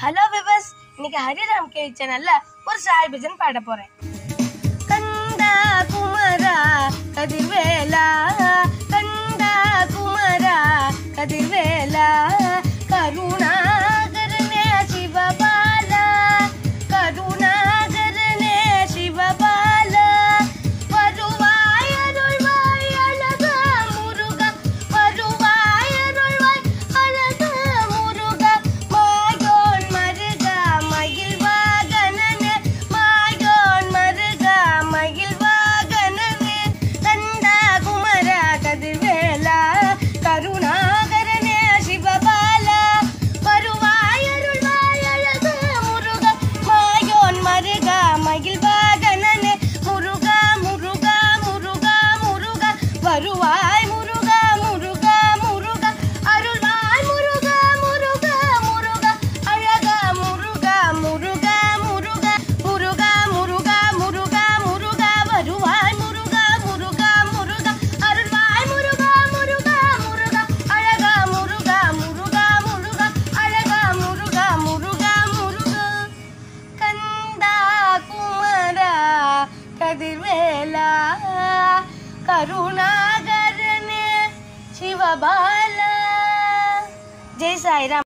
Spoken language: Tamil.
ஹலோ விவஸ் இன்னைக்கு ஹரிராம் கே சேனல்ல ஒரு சாய் பஜன் பாட போறேன் கந்தா குமரா கதிர்வேலா கந்தா குமரா கதிர்வேலா கருணாகரனே சிவபாலா கருணாகரனே சிவபாலா வருவாய் அருள்வாய் அழகா முருகா வருவாய் அருள்வாய் அழகா முருகா மாயோன் மருகா மயில் வாகனனே மாயோன் மருகா மயில் வாகனனே கந்தா குமரா கதிர்வேலா கருணாகரனே சிவபாலா வருவாய் அருள்வாய் அழகா முருகா மாயோன் மருகா மயில் வாகனனே முருகா முருகா முருகா முருகா வருவாய் முருகா முருகா முருகா அருள்வாய் முருகா முருகா முருகா அழகா முருகா முருகா முருகா முருகா முருகா முருகா முருகா வருவாய் முருகா முருகா முருகா அருள்வாய் முருகா முருகா முருகா அழகா முருகா முருகா முருகா அழகா முருகா முருகா முருகா கந்தா குமரா கதிர்வேலா கருணாகரனே சிவபாலா ஜெய் சாய்ராம்